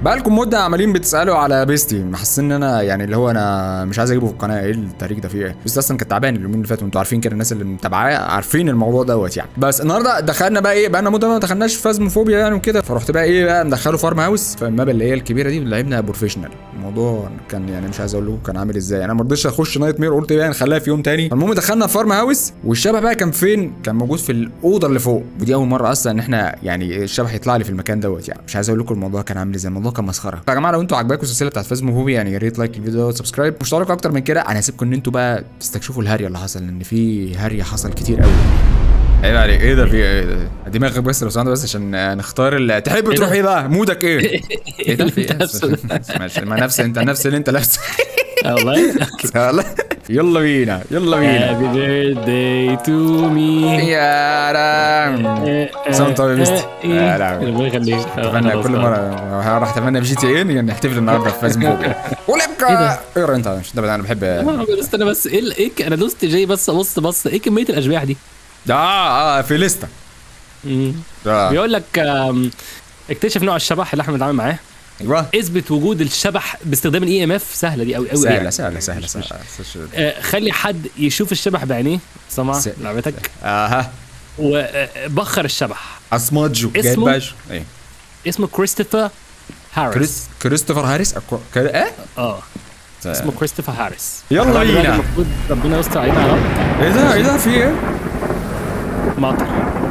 بقالكم مده عمالين بتسالوا على بيستي محسين ان انا يعني اللي هو انا مش عايز اجيبه في القناه ايه التاريخ ده فيه ايه بس اصلا كنت تعبان اليومين اللي فاتوا انتوا عارفين كده الناس اللي متابعاه عارفين الموضوع دوت يعني بس النهارده دخلنا بقى ايه بقى لنا مده ما دخلناش في فازموفوبيا يعني وكده فرحت بقى ايه بقى مدخله فارم هاوس فالمابا اللي هي الكبيره دي لعبنا بروفيشنال الموضوع كان يعني مش عايز اقول لكم كان عامل ازاي انا ما رضيتش اخش نايت مير قلت بقى نخليها في يوم تاني المهم دخلنا فارم هاوس والشبح بقى كان فين كان موجود في الاوضه اللي فوق ودي اول مره اصلا ان احنا يعني الشبح يطلع لي في المكان دوت يعني مش عايز اقول لكم الموضوع كان عامل ازاي الموضوع كان مسخره يا جماعه لو انتوا عجباكم السلسله بتاعت فازموفوبيا يعني يا ريت لايك الفيديو دوت سبسكرايب مش طالب اكتر من كده انا هسيبكم ان انتوا بقى تستكشفوا الهري اللي حصل لان في هري حصل كتير قوي عيب عليك ايه ده في ايه ده دماغك بس لو سمحت بس عشان نختار ال... تحب إيه تروح ده؟ ايه بقى مودك ايه ايه ده في ايه نفس- ماشي ما نفس انت نفس اللي انت لابسه آه والله يلا يلا بينا يلا بينا Happy birthday to me يا رام سنة طيب يا مستر. يا لهوي. ربنا يخليك اتمنى كل مره راح اتمنى بجي تي ان يعني نحتفل النهارده في فازموفوبيا ولبكا ايه رايك انت مش ده انا بحب استنى بس ايه ال- ايه ك- انا دوست جاي بس ابص بص ايه كميه الاشباح دي؟ ده اه اه في لسته مم. ده بيقول لك آم، اكتشف نوع الشبح اللي احنا بنتعامل معاه ايوه اثبت وجود الشبح باستخدام الاي ام اف سهله دي قوي قوي سهله يعني. سهله سهله سهله آه، خلي حد يشوف الشبح بعينيه سمع س- لعبتك اها وبخر الشبح اسماجو جاي اسمه؟ باش ايه اسمه كريستوفر هاريس كريس كريستوفر هاريس أكو... كر... ايه اه اسمه كريستوفر هاريس يلا إحنا دلوقتي بينا. المفروض ربنا يستر علينا يا رب ايه ده ايه ده في ايه مطر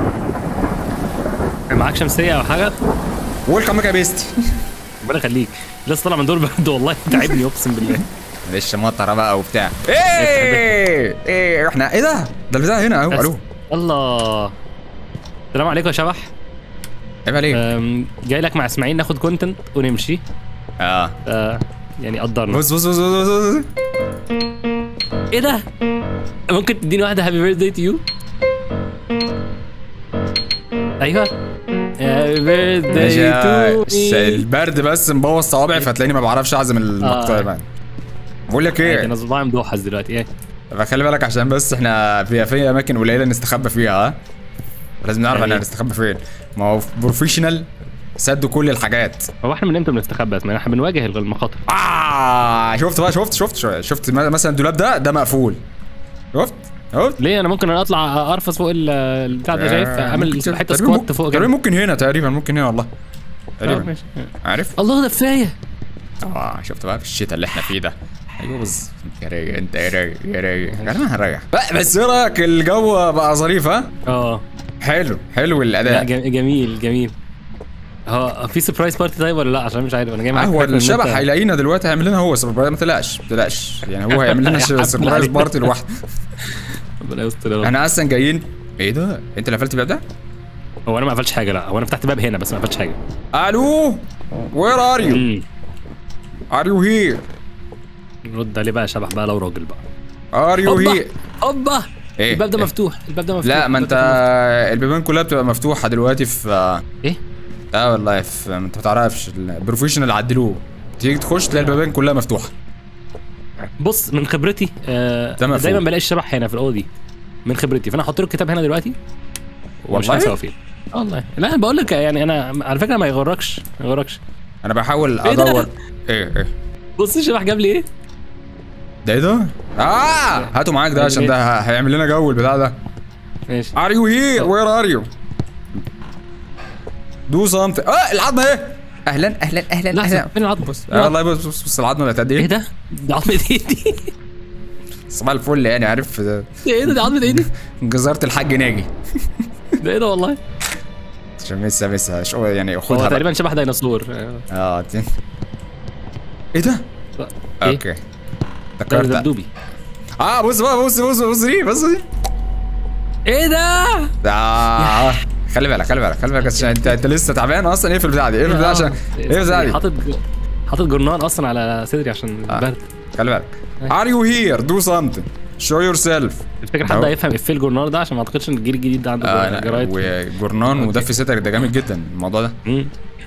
معاك شمسيه او حاجه ويلكم باك يا بيستي ربنا يخليك لسه طالع من دور برد والله تعبني اقسم بالله معلش مطره بقى وبتاع ايه ايه احنا ايه ده ده البتاع هنا اهو بس. الو الله السلام عليكم يا شبح عيب عليك أم، جاي لك مع اسماعيل ناخد كونتنت ونمشي اه آه، يعني قدرنا بص بص بص بص بص بص. ايه ده ممكن تديني واحده هابي بيرثداي تو يو ايوه هابي بيرثداي تو ماشي البرد بس مبوظ صوابعي فتلاقيني ما بعرفش اعزم المقطع آه. بقى بقول لك ايه انا صباعي مدوحس دلوقتي ايه فخلي بالك عشان بس احنا في في اماكن قليله نستخبى فيها ها لازم نعرف يعني احنا هنستخبى فين ما هو بروفيشنال سدوا كل الحاجات هو احنا من امتى بنستخبى اسماعيل احنا بنواجه المخاطر اه شفت بقى شفت شفت شفت, شفت مثلا الدولاب ده ده مقفول شفت شفت ليه انا ممكن اطلع ارفس فوق ال- البتاع ده شايف اعمل ممكن- حته تقريباً سكوات ممكن- فوق تقريبا كده ممكن هنا تقريبا ممكن هنا والله آه، تقريبا ماشي. عارف الله ده كفايه اه شفت بقى في الشتاء اللي احنا فيه ده ايوه بز يا رايق انت يا رايق يا رايق انا هنريح لا، بس ايه رايك الجو بقى ظريف ها اه حلو حلو لا الاداء جم- جميل جميل هو في سربرايز بارتي طيب ولا لا عشان مش عارف انا جاي آه، معاك هو فاكر إن الشبح أنت- هيلاقينا دلوقتي هيعمل لنا هو سربرايز ما تقلقش ما تقلقش يعني هو هيعمل لنا يا حبل سربرايز عليك. بارتي لوحده ربنا يستر يا رب. احنا اصلا جايين ايه ده انت اللي قفلت الباب ده هو انا ما قفلتش حاجه لا هو انا فتحت باب هنا بس ما قفلتش حاجه الو وير ار يو امم ار يو هير رد عليه بقى يا شبح بقى لو راجل بقى ار يو اوبا هير اوبا إيه؟ الباب ده إيه؟ مفتوح الباب ده مفتوح لا ما الباب انت ده مفتوح. البيبان كلها بتبقى مفتوحه دلوقتي في ايه اه والله في انت ما تعرفش البروفيشنال عدلوه تيجي تخش تلاقي البيبان كلها مفتوحه بص من خبرتي آه ده مفهوم. دايما بلاقي الشبح هنا في الاوضه دي من خبرتي فانا هحط له الكتاب هنا دلوقتي ومش والله؟ هنسى هو فين آه والله لا انا بقول لك يعني انا على فكره ما يغركش ما يغركش انا بحاول إيه ده؟ ادور ايه ايه بص الشبح جاب لي ايه ده ايه ده؟ اه هاتوا معاك ده عشان ده ه- هيعمل لنا جو البتاع ده ماشي ار يو هير وير ار يو دو سامثينج اه العظمه ايه اهلا اهلا اهلا لحظه اهلا فين العظم بص آه والله بص بص بص العظمه بقت قد ايه ايه ده؟ ده عظمة ايه دي؟ صباح الفل يعني عارف آه، ايه ده؟ دي عظمة ايه دي؟ جزاره الحاج ناجي ده ايه ده والله؟ عشان مسا مسا شو يعني هو خدها بقى. تقريبا شبح ديناصور اه ت- ايه ده؟ ايه؟ اوكي ده افتكرت دبدوبي اه بص بقى بص بص بص دي بص دي ايه ده؟ آه خلي بالك خلي بالك خلي بالك عشان انت انت لسه تعبان اصلا ايه في البتاع دي ايه في البتاع عشان ايه في البتاع دي حاطط حاطط جرنان اصلا على صدري عشان آه. البرد خلي بالك ار يو هير دو سامثينج شو يور سيلف تفتكر حد أهو. هيفهم افيه الجرنان ده عشان ما اعتقدش ان الجيل الجديد ده عنده جرايد وجورنان ودف ستر ده جامد جدا الموضوع ده مم.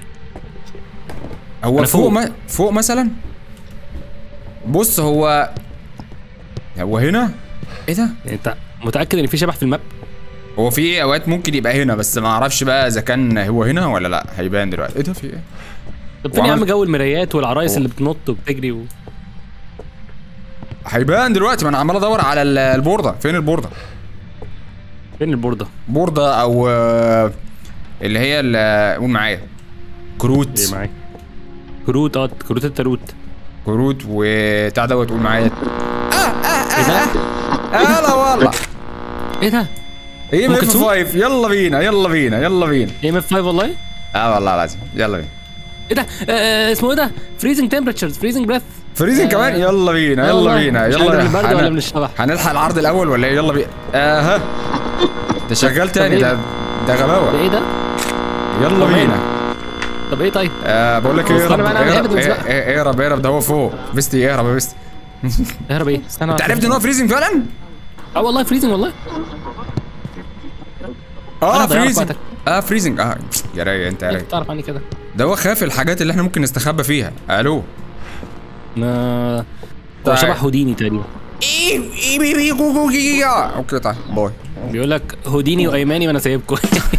هو أنا فوق فوق. ما فوق مثلا بص هو هو هنا ايه ده يعني انت متاكد ان في شبح في الماب؟ هو في اوقات ممكن يبقى هنا بس ما اعرفش بقى اذا كان هو هنا ولا لا هيبان دلوقتي ايه ده في ايه طب فين يا عم وعمل- جو المرايات والعرايس اللي بتنط وبتجري و... هيبان دلوقتي ما انا عمال ادور على ال- البورده فين البورده فين البورده؟ بورده او آه، اللي هي ال- قول معايا كروت ايه معاك؟ كروت اه كروت التاروت كروت وبتاع دوت قول معايا ايه ده؟ هلا والله ايه ده؟ ايه أم اف كلثوم؟ 5 يلا بينا يلا بينا يلا بينا ام اف 5 والله؟ اه والله العظيم يلا بينا ايه ده؟ آه اسمه ايه ده؟ فريزنج تمبرتشرز فريزنج بريث فريزنج كمان يلا بينا يلا والله. بينا مش عارف يلا من البرد ولا هن- من الشبح هنلحق العرض الاول ولا ايه يلا بينا اها ده شغال تاني إيه؟ ده ده ده غباوه ايه ده؟ يلا طب بينا طب ايه طيب؟ آه بقول لك ايه استنى اهرب بقى نعمل اهرب evidence بقى. ايه- اهرب اهرب ده هو فوق بيستي اهرب يا بيستي اهرب ايه؟ استنى انت عرفت ان هو فريزنج فعلا؟ اه والله فريزنج والله اه أنا ضيعت فريزنج وقتك. اه فريزنج اه يا رايق انت يا انت رايق تعرف عني كده ده هو خاف الحاجات اللي احنا ممكن نستخبى فيها الو ما هو طيب. شبه هوديني تقريبا اوكي طيب باي بيقول لك هوديني وايماني وانا سايبكم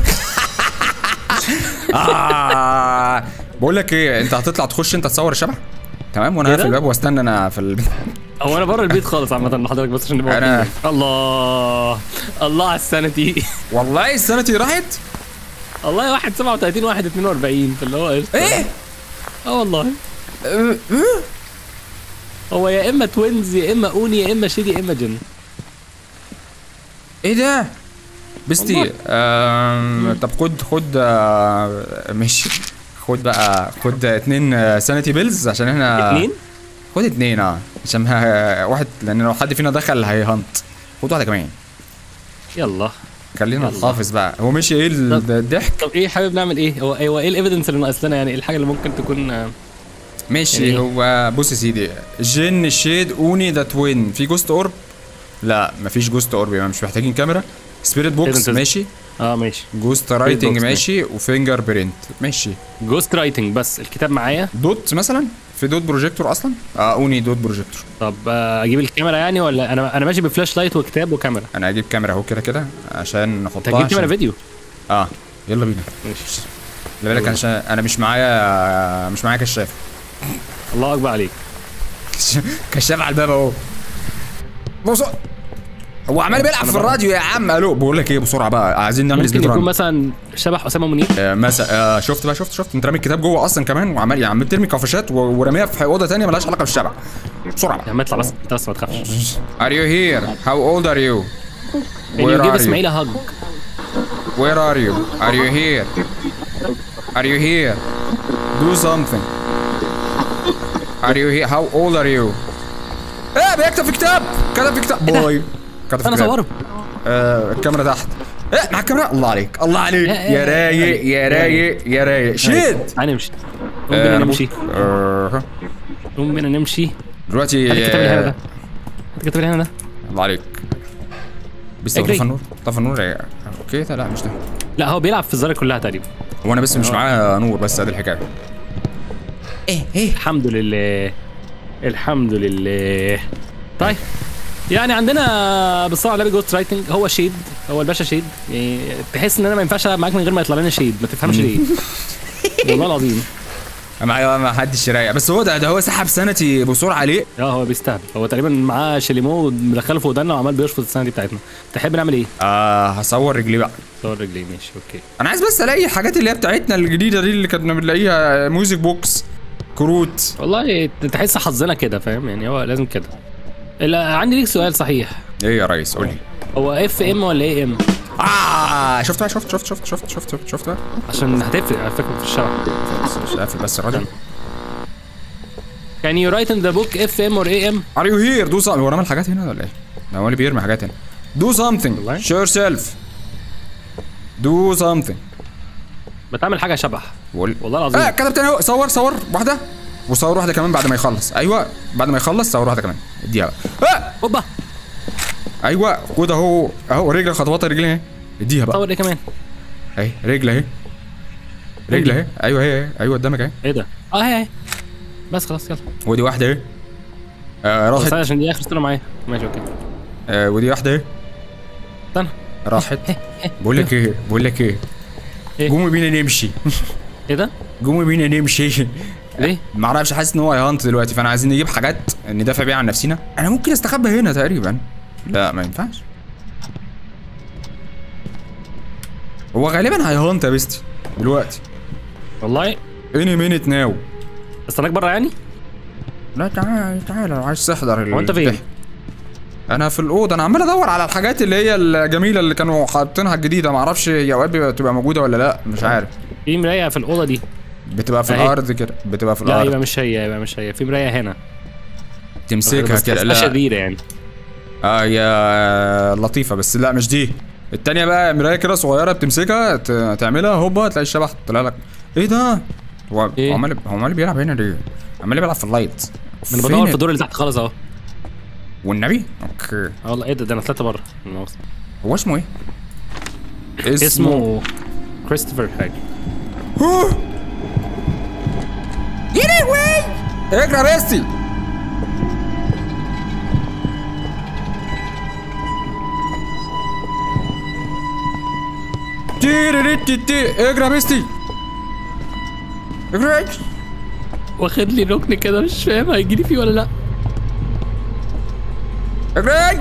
آه بقول لك ايه انت هتطلع تخش انت تصور الشبح تمام وانا إيه هقفل ده؟ الباب واستنى انا في ال... هو انا بره البيت خالص عامه لحضرتك بس عشان نبقى أنا- واقفين. الله الله على السنتي والله السنتي راحت والله واحد 37 واحد 42 فاللي هو قشطة. ايه اه والله آه، آه. هو يا اما توينز يا اما اوني يا اما شيدي يا اما جن ايه ده بستي والله. آم... طب خد خد آه، ماشي خد بقى خد اتنين آه، سانيتي بيلز عشان احنا اتنين خد اتنين اه عشان ها- واحد لان لو حد فينا دخل هيهنط خد واحده كمان يلا خلينا يلا. نحافظ بقى هو ماشي ايه ال- طب- الضحك طب ايه حابب نعمل ايه هو هو ايه الايفيدنس اللي ناقص لنا يعني ايه الحاجه اللي ممكن تكون آه، ماشي يعني هو بص يا سيدي جن شيد اوني ذات وين في جوست اورب لا مفيش جوست اورب يبقى مش محتاجين كاميرا سبيريت بوكس إيه ده؟ ماشي اه ماشي جوست رايتنج box ماشي وفينجر برينت ماشي جوست رايتنج بس الكتاب معايا دوت مثلا في دوت بروجيكتور اصلا اه اوني دوت بروجيكتور طب آه، اجيب الكاميرا يعني ولا انا انا ماشي بفلاش لايت وكتاب وكاميرا انا هجيب كاميرا اهو كده كده عشان انت نحطها هتجيب كاميرا عشان- فيديو اه يلا بينا ماشي خلي بالك عشان انا مش معايا مش معايا كشاف الله اكبر عليك كشاف على الباب اهو بص هو عمال بيلعب في الراديو يا عم الو بقول لك ايه بسرعه بقى عايزين نعمل ممكن سبيد يكون ران مثلا شبح اسامه منير آه مثلا آه شفت بقى شفت شفت انت رامي الكتاب جوه اصلا كمان وعمال يعني عمال ترمي كفشات و- ورميها في اوضه ثانيه مالهاش علاقه بالشبع بسرعه يا بقى عم اطلع بس انت بس ما تخافش Are you here? How old are you? Can you Where give are you? اسماعيل هاج Where are you? Are you here? Are you here? Do something. Are you here? How old are you? ايه بيكتب في كتاب كتب في كتاب باي كتب في انا كتاب صوره آه الكاميرا تحت ايه مع الكاميرا الله عليك الله عليك إيه، يا إيه، رايق يا رايق يا رايق شيد تعالى نمشي قوم بينا نمشي آه، قوم بينا نمشي دلوقتي هات الكتاب اللي هنا آه، ده هات الكتاب اللي هنا ده الله عليك بس اجري. طفى النور طفى النور إيه؟ اوكي ده لا مش ده لا هو بيلعب في الزرع كلها تقريبا هو انا بس مش معايا نور بس ادي الحكايه الحمد لله الحمد لله طيب يعني عندنا بالصلاه على النبي جوست رايتنج هو شيد هو الباشا شيد يعني تحس ان انا ما ينفعش العب معاك من غير ما يطلع لنا شيد ما تفهمش ليه والله العظيم معايا ما حدش رايق بس هو ده ده هو سحب سنتي بسرعه ليه اه هو بيستهبل هو تقريبا معاه شاليمو مدخله في ودانا وعمال بيشفط السنه دي بتاعتنا تحب نعمل ايه؟ آه هصور رجلي بقى صور رجلي ماشي اوكي انا عايز بس الاقي الحاجات اللي هي بتاعتنا الجديده دي اللي كنا بنلاقيها ميوزك بوكس كروت والله تحس حظنا كده فاهم يعني هو لازم كده لا عندي ليك سؤال صحيح ايه يا ريس قول لي هو اف ام ولا اي ام؟ اه شفت بقى شفت شفت شفت شفت شفت شفت شفت بقى عشان هتفرق على فكره في الشرح بس مش قافل بس الراجل Can you write in the book FM or AM? ار يو هير دو سامثينج هو رمى الحاجات هنا ولا ايه؟ ده هو اللي بيرمي حاجات هنا دو سامثينج والله. شو يور سيلف دو سامثينج بتعمل حاجه شبح والله اه العظيم كتب تاني اهو صور صور واحده وصور واحده كمان بعد ما يخلص ايوه بعد ما يخلص صور واحده كمان اديها بقى آه! اوبا ايوه خد اهو اهو رجل خطوات الرجل اهي اديها بقى صور ايه كمان؟ اهي رجل اهي رجل اهي ايوه هي اهي ايوه قدامك اهي ايه ده؟ اه هي هي بس خلاص يلا ودي واحده اهي آه بس راحت أنا عشان دي اخر صوره معايا ماشي اوكي آه ودي واحده اهي استنى راحت بقول لك ايه بقول لك ايه إيه؟ قوموا بينا نمشي ايه ده؟ قوموا بينا نمشي ليه؟ ما اعرفش حاسس ان هو هيهانت دلوقتي فانا عايزين نجيب حاجات ندافع بيها عن نفسنا انا ممكن استخبى هنا تقريبا لا ما ينفعش هو غالبا هيهانت يا بيستي دلوقتي والله اني مينت ناو استناك بره يعني؟ لا تعال تعال لو عايز تحضر هو انت فين؟ الضحك. انا في الاوضه انا عمال ادور على الحاجات اللي هي الجميله اللي كانوا حاطينها الجديده ما اعرفش هي اوقات بتبقى موجوده ولا لا مش عارف في مرايه في الاوضه دي بتبقى في أهي. الارض كده بتبقى في لا يبقى الارض مش هي يبقى مش هي في مرايه هنا تمسكها بس كده تحسها لا شريره يعني اه يا لطيفه بس لا مش دي التانية بقى مراية كده صغيرة بتمسكها ت- تعملها هوبا تلاقي الشبح طلع لك ايه ده؟ هو إيه؟ هو عمال هو عمال بيلعب هنا ليه؟ عمال بيلعب في اللايت انا فين بدور ال- في الدور اللي تحت خالص اهو والنبي اوكي اه والله ايه ده ده انا طلعت بره من المؤاخذة. هو اسمه ايه؟ اسمه كريستوفر حاجه هو يا لهوي اجري يا بيستي تيري تي تي اجري يا بيستي اجري واخد لي ركن كده مش فاهم هيجي لي فيه ولا لا اجري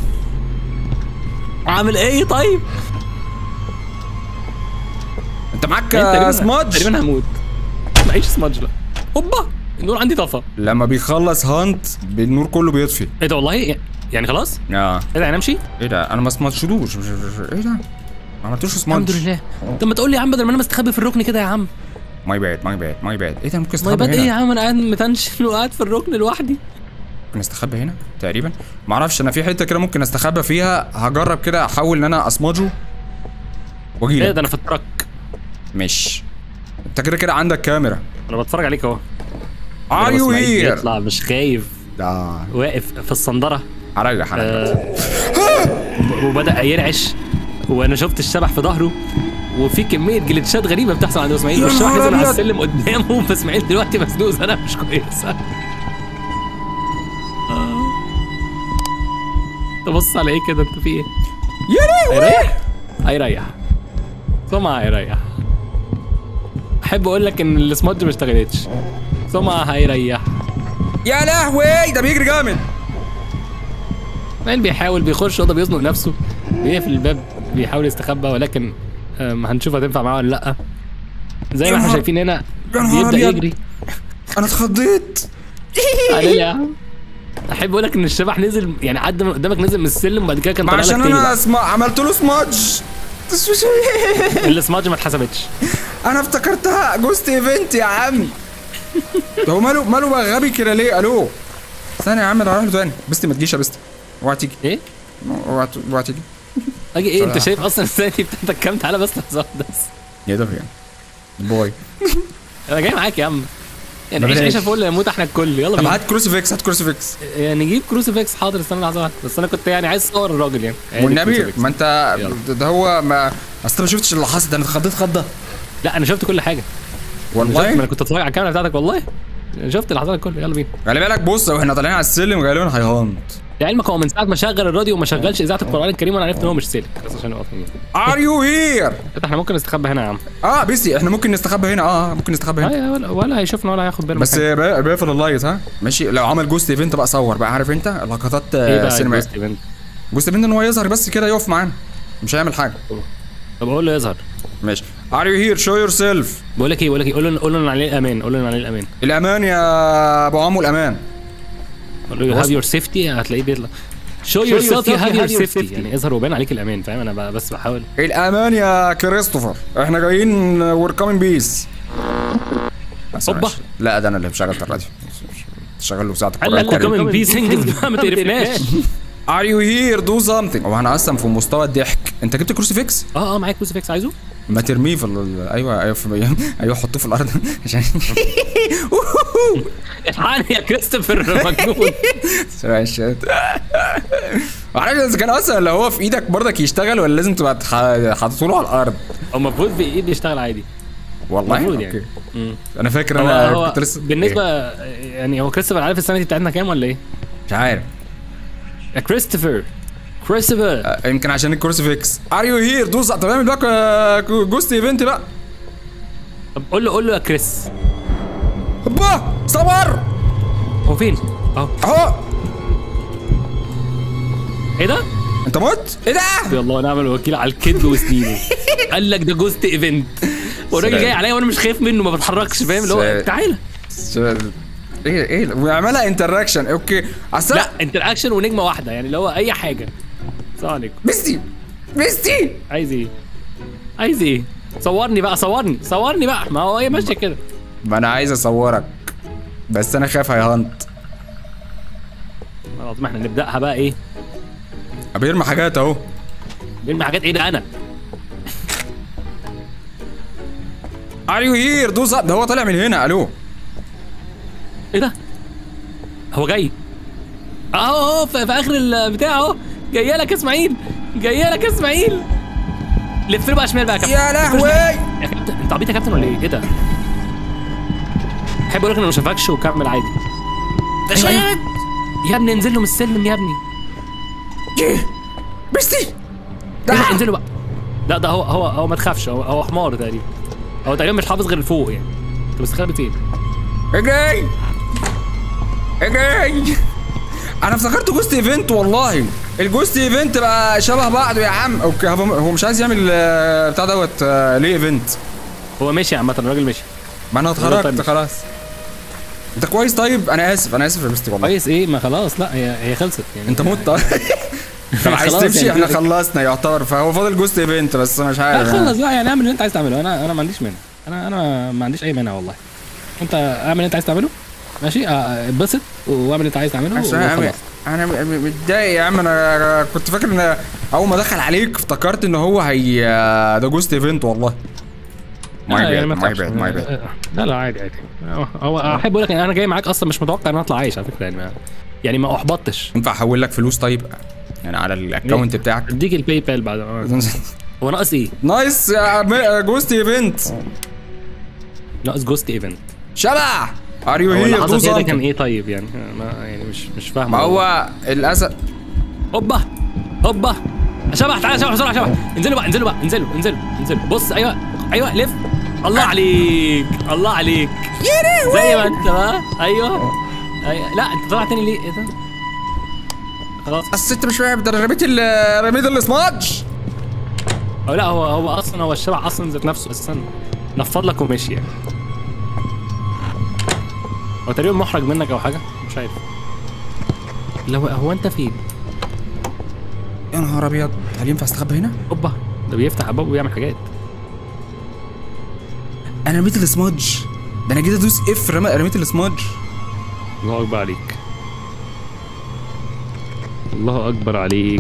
عامل ايه طيب انت معاك تقريبا سمادج تقريبا هموت معيش سمادج لا اوبا النور عندي طفى لما بيخلص هانت النور كله بيطفي ايه ده والله يعني خلاص اه ايه ده هنمشي ايه ده انا ما سمادجتوش مش- مش- ايه ده ما عملتوش الحمد سمادج لله طب ما تقول لي يا عم بدل ما انا مستخبي في الركن كده يا عم ماي باد ماي باد ماي باد ايه ده ممكن ما استخبى يبقى ايه يا هنا عم انا قاعد متنشن وقاعد في الركن لوحدي ممكن استخبى هنا تقريبا ما اعرفش انا في حته كده ممكن استخبى فيها هجرب كده احاول ان انا اسمجه واجي ايه لك ده انا في التراك مش انت كده كده عندك كاميرا انا بتفرج عليك اهو ار يو إسماعيل هير بيطلع مش خايف ده واقف في الصندره هريح انا آه، وبدا يرعش وانا شفت الشبح في ظهره وفي كميه جلitchات غريبه بتحصل عند اسماعيل يا والشبح نهار نزل على أبيض. السلم قدامه فاسماعيل دلوقتي مسدود انا مش كويس آه. تبص على ايه كده انت في ايه؟ يا لهوي هيريح هيريح سمعة هيريح احب اقول لك ان السمادج ما اشتغلتش سمعة هيريح يا لهوي ده بيجري جامد اسماعيل بيحاول بيخش اوضه بيزنق نفسه بيقفل الباب بيحاول يستخبى ولكن آم، هنشوف هتنفع معاه ولا لا زي يا ما احنا نهار- شايفين هنا يا نهار بيبدا أبيض. يجري انا اتخضيت عليه يا عم احب اقول لك ان الشبح نزل يعني عدى من قدامك نزل من السلم وبعد كده كان ما طالع لك عشان تاني انا بقى. اسمع عملت له سمادج السمادج ما اتحسبتش انا افتكرتها جوست ايفنت يا عم ده هو ماله ماله بقى غبي كده ليه الو ثانية يا عم انا هروح له تاني بستي ما تجيش يا بستي اوعى تيجي ايه اوعى ت- اوعى تيجي اجي ايه انت صراحة. شايف اصلا الثانيه بتاعتك كام تعالى بس لحظه واحدة بس يا ده يعني باي انا جاي معاك يا عم يعني ما عيش بلاش. عيشه فل يموت احنا الكل يلا طب بينا هات كروسيفيكس هات كروسيفيكس يعني نجيب كروسيفكس حاضر استنى لحظه واحده بس انا كنت يعني عايز اصور الراجل يعني ادي والنبي كروسيفكس. ما انت يلا. ده- ده هو ما اصل ما شفتش اللي حصل ده انا اتخضيت خضه لا انا شفت كل حاجه أنا شفت ما انا والله كنت اتفرج على الكاميرا بتاعتك والله شفت اللي حصل كله يلا بينا خلي بالك بص واحنا طالعين على السلم غالبا هيهانت لعلمك هو من ساعه ما شغل الراديو وما شغلش اذاعه القران الكريم وانا عرفت ان هو مش سالك بس عشان نبقى فاهمين ار يو هير احنا ممكن نستخبى هنا يا عم اه بيسي احنا ممكن نستخبى هنا اه ممكن نستخبى هنا أيوة، ولا, ولا هيشوفنا ولا هياخد باله بس من حاجة. بقى- بيقفل اللايت ها ماشي لو عمل جوست ايفنت بقى صور بقى عارف انت لقطات ايه بقى سينما الجوست ايفنت؟ جوست ايفنت ان هو يظهر بس كده يقف معانا مش هيعمل حاجه طب اقول له يظهر ماشي ار يو هير شو يور سيلف بقول لك ايه بقول لك ايه قول له قول له إن عليه الامان قول له إن عليه الامان الامان يا ابو عمو الامان قول له يو هاف يور سيفتي هتلاقيه بيطلع شو يور سيلف يو هاف يور سيفتي يعني اظهر وبان عليك الامان فاهم انا ب- بس بحاول الامان يا كريستوفر احنا جايين وير كامين بيس هوبا. لا ده انا اللي مشغل الراديو شغل له ساعه قال لك القران كمان بي سنجل ما تقرفناش ار يو هير دو سامثينج هو انا اصلا في مستوى الضحك انت جبت كروسيفيكس اه اه معاك كروسيفكس عايزه ما ترميه في ال- ايوه ايوه في ايوه حطوه في الارض عشان الحقني يا كريستوفر مجنون ماشي معرفش اذا كان اصلا لو هو في ايدك برضك يشتغل ولا لازم تبقى تح- حاطه له على الارض هو المفروض بايد بيشتغل عادي والله المفروض اوكي يعني. مم. انا فاكر هو انا هو كنت لسه بالنسبه إيه؟ يعني هو كريستوفر عارف السنه دي بتاعتنا كام ولا ايه؟ مش عارف يا كريستوفر كريستوفر آه، يمكن عشان الكروسيفيكس ار يو هير دوس طب اعمل بقى جوست ايفنت بقى طب قول له قول له يا كريس هوبا صور هو فين؟ اهو اهو ايه ده؟ انت مت ايه ده يا الله ونعم الوكيل على الكذب وسنينه قال لك ده جوست ايفنت والراجل سلام. جاي عليا وانا مش خايف منه ما بتحركش فاهم اللي هو سلام. تعالى ايه ايه ويعملها انتراكشن اوكي اصل لا انتراكشن ونجمه واحده يعني اللي هو اي حاجه السلام عليكم بيستي بيستي عايز ايه؟ عايز ايه؟ صورني بقى صورني صورني بقى ما هو هي ماشيه كده ما انا عايز اصورك بس انا خايف هيهنت خلاص ما احنا نبداها بقى ايه؟ بيرمي حاجات اهو بيرمي حاجات ايه ده انا؟ ار يو هير دوز اب ده هو طالع من هنا الو ايه ده؟ هو جاي اهو اهو في, في اخر البتاع اهو جايه لك يا اسماعيل جايه لك يا اسماعيل لف له بقى شمال بقى يا كابتن يا لهوي يا كابتن انت عبيط يا كابتن ولا ايه؟ ايه ده؟ احب اقول لك انا ما شافكش وكمل عادي ده أيوة، أيوة. شاهد يا ابني انزل له من السلم يا ابني بيستي إيه ده ده انزلوا بقى لا ده هو هو هو ما تخافش هو هو حمار تقريبا هو تقريبا مش حافظ غير الفوق يعني انت مستخبي فين؟ اجري اجري انا افتكرت جوست ايفنت والله الجوست ايفنت بقى شبه بعض يا عم اوكي هو هو مش عايز يعمل آه، بتاع دوت آه، ليه ايفنت هو ماشي عامة الراجل ماشي ما انا اتخرجت طيب. خلاص انت كويس طيب انا اسف انا اسف يا بيستي والله كويس ايه ما خلاص لا هي هي خلصت يعني انت مت طب عايز خلاص تمشي يعني احنا خلصنا يعتبر فهو فاضل جوست ايفنت بس مش لا عارف خلص بقى يعني اعمل اللي انت عايز تعمله انا انا ما عنديش مانع انا انا ما عنديش اي مانع والله انت اعمل اللي انت عايز تعمله ماشي اه، اتبسط واعمل اللي انت عايز تعمله عشان انا وخلاص انا م- متضايق يا عم انا كنت فاكر ان اول ما دخل عليك افتكرت ان هو هي ده جوست ايفنت والله ماي لا، يعني باد ما ماي تخافش. باد ماي باد لا لا عادي عادي هو احب اقول لك ان انا جاي معاك اصلا مش متوقع ان انا اطلع عايش على فكره يعني ما يعني ما احبطتش ينفع احول لك فلوس طيب يعني على الاكونت بتاعك اديك الباي بال بعد اه. هو ناقص ايه؟ نايس يا جوست ايفنت ناقص جوست ايفنت شبع ار يو هو اللي هير حصل دو كده كان something. ايه طيب يعني ما يعني مش مش فاهم ما هو الاسد هوبا هوبا شبح تعالى شبح بسرعه شبح انزلوا بقى انزلوا بقى انزلوا انزلوا انزلوا بص ايوه ايوه لف الله عليك الله عليك زي ما انت بقى ايوه ايوه لا انت طلع تاني ليه ايه ده خلاص الست مش فاهم ده أنا رميت ال- رميت السمادج أو لا هو هو اصلا هو الشبح اصلا ذات نفسه اساسا نفض لك ومشي يعني هو تقريبا محرج منك او حاجه مش عارف لو هو انت فين يا نهار ابيض هل ينفع استخبى هنا؟ اوبا ده بيفتح ابواب ويعمل حاجات انا رميت السمادج ده انا جيت ادوس اف رمي- رميت السمادج الله اكبر عليك الله اكبر عليك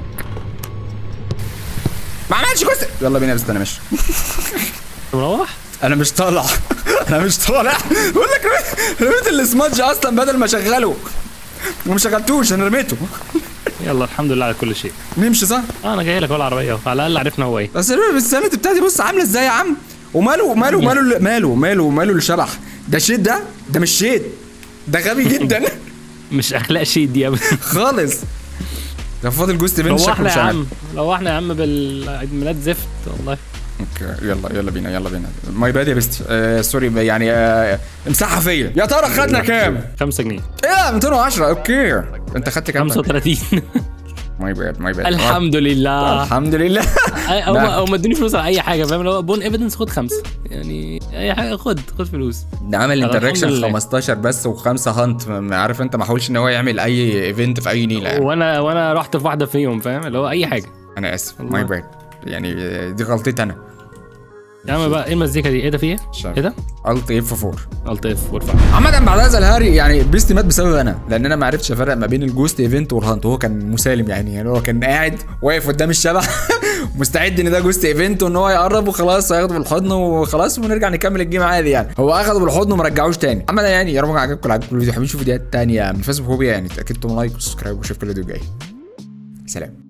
ما عملش جزء يلا بينا بس انا ماشي مروح انا مش طالع انا مش طالع بقول لك رميت- رميت السمادج اصلا بدل ما اشغله وما شغلتوش انا رميته يلا الحمد لله على كل شيء نمشي صح آه انا جاي لك اهو العربيه اهو على الاقل عرفنا هو ايه بس السنة بتاعتي بص عامله ازاي يا عم وماله ماله ماله ماله ماله ماله الشبح ده شيت ده ده مش شيت ده غبي جدا مش اخلاق شيء دي ابدا خالص ده فاضل جوست بنت شكله روحنا مش يا عارف. عم روحنا يا عم بالعيد ميلاد زفت والله اوكي يلا يلا بينا يلا بينا ماي باد يا بيستي آه سوري يعني آه امسحها فيا يا ترى خدنا كام؟ 5 جنيه ايه 210 اوكي انت خدت كام؟ 35 ماي باد ماي باد الحمد لله الحمد لله او لا. ما او ما ادوني فلوس على اي حاجه فاهم اللي هو بون ايفيدنس خد خمسه يعني اي حاجه خد خد فلوس ده عمل الحمد انتراكشن لله. 15 بس وخمسه هانت ما عارف انت ما حاولش ان هو يعمل اي ايفنت في اي نيله يعني. وانا وانا رحت في واحده فيهم فاهم اللي هو اي حاجه انا اسف والله. ماي باد يعني آه، دي غلطتي انا يا عم بقى ايه المزيكا دي ايه ده في ايه؟ شايف. ايه ده؟ الت اف 4 الت اف وارفع عامة بعد هذا الهاري يعني بيستي مات بسبب انا لان انا ما عرفتش افرق ما بين الجوست ايفنت والهانت وهو كان مسالم يعني يعني هو كان قاعد واقف قدام الشبح مستعد ان ده جوست ايفنت وان هو يقرب وخلاص هياخده بالحضن وخلاص ونرجع نكمل الجيم عادي يعني هو اخده بالحضن وما رجعوش تاني عامة يعني يا رب عجبكم عجبكم الفيديو حابين تشوفوا فيديوهات تانية من فيسبوك هوبي يعني اتاكدتوا من لايك وسبسكرايب وشوف كل فيديو جاي سلام